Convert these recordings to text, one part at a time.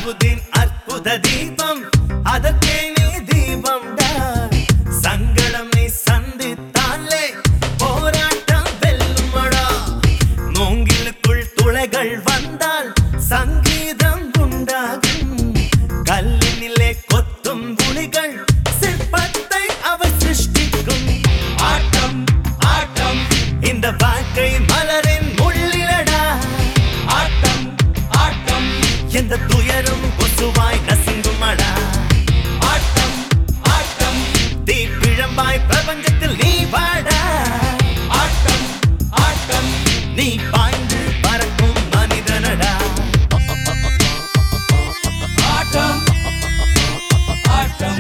அலாவுதீன் அற்புத தீபம் அதற்கே நீ தீபம் சங்கடம் நீ சந்தித்தாலே போராட்டம் வெல்லுமடா மூங்கிலுக்குள் துளைகள் வந்தால் சங்கீதம் உண்டாகும் கல்லினிலே கொத்தும் புலிகள் சிற்பத்தை அவர் சிருஷ்டிக்கும் ஆட்டம் ஆட்டம் இந்த வாழ்க்கை மலரின் முள்ளிலடா ஆட்டம் ஆட்டம் எந்த துயரும் கொசுவாய் நசுங்குமடா ஆட்டம் ஆட்டம் தீப்பிழம்பாய் பிரபஞ்சத்தில் நீ வாடா ஆட்டம் ஆட்டம் நீ பாய்ந்து பறக்கும் மனிதனடா ஆட்டம் ஆட்டம்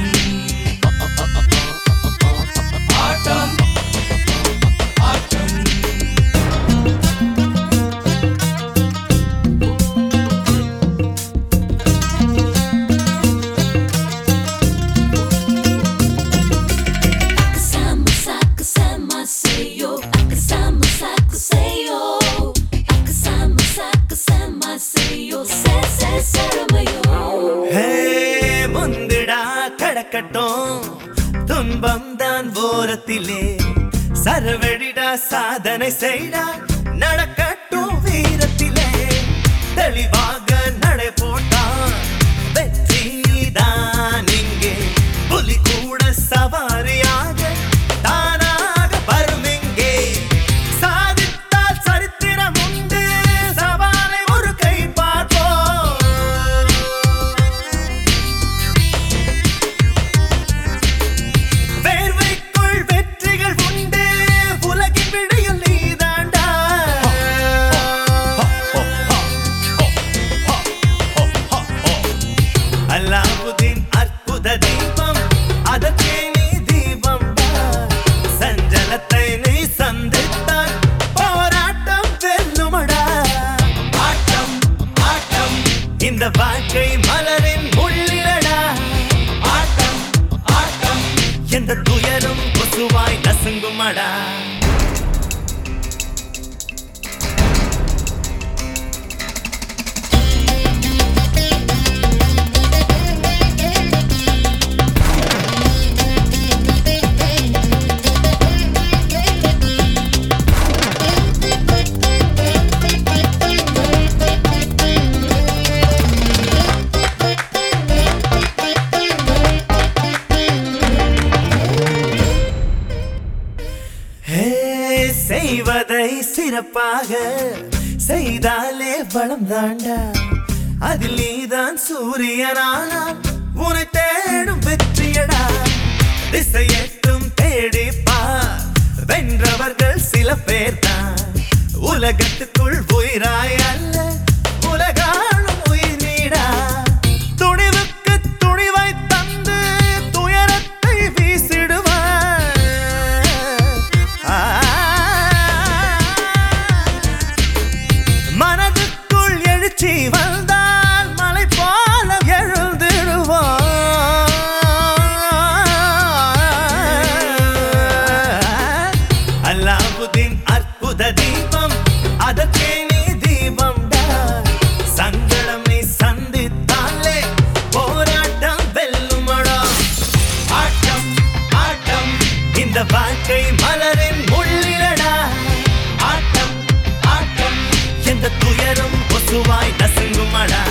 ஆட்டம் ஆட்டம் Akasama sakasama seyo Akasama sakuseyo Akasama sakasama seyo Se se seramayo ஹே முந்திடா கடக்கட்டும் துன்பம் தான் ஓரத்திலே சரவெடிடா சாதனை செய்டா நடக்கட்டும் வீரத்திலே தெளிவாக நடை போட்டான் வெற்றிதான் இங்கே புலி கூட சவாரியாக தானாக வரும் இங்கே சாதித்தால் சரித்திரம் உண்டு சவாலை ஒரு கை பார்ப்போம் வேர்வைக்குள் வெற்றிகள் உண்டு உலகின் விடையில் நீதாண்டா அல்லாவுதீன் அற்புத தீபம் அதற்கே நீ தீபம் சஞ்சலத்தை நீ சந்தித்தால் போராட்டம் வெல்லுமடா ஆட்டம் ஆட்டம் இந்த வாழ்க்கை மலரின் முள்ளிலடா ஆட்டம் ஆட்டம் எந்த துயரும் கொசுவாய் நசுங்குமடா ஹே, செய்வதை சிறப்பாக செய்தாலே வளம் தாண்டா அதில் நீதான் சூரியனானால் உன்னை தேடும் வெற்றியடா திசையெட்டும் தேடிப்பா வென்றவர்கள் சில பேர் தான் உலகத்துக்குள் உயிராய் அல்ல உலகாளும் உயிர் நீடா துணிவுக்கு துணிவை தந்து துயரத்தை வீசிடுவார் ஆ, மனதுக்குள் எழுச்சி வந்தால் மலை போல எழுந்திடுவோம் அல்லாவுதீன் அற்புத தீபம் அதற்கே நீ தீபம் சங்கடம் நீ சந்தித்தாலே போராட்டம் வெல்லுமடா ஆட்டம் ஆட்டம் இந்த வாழ்க்கை மலரின் முள்ளிலடா ஆட்டம் ஆட்டம் எந்த துயரும் கொசுவாய் நசுங்குமடா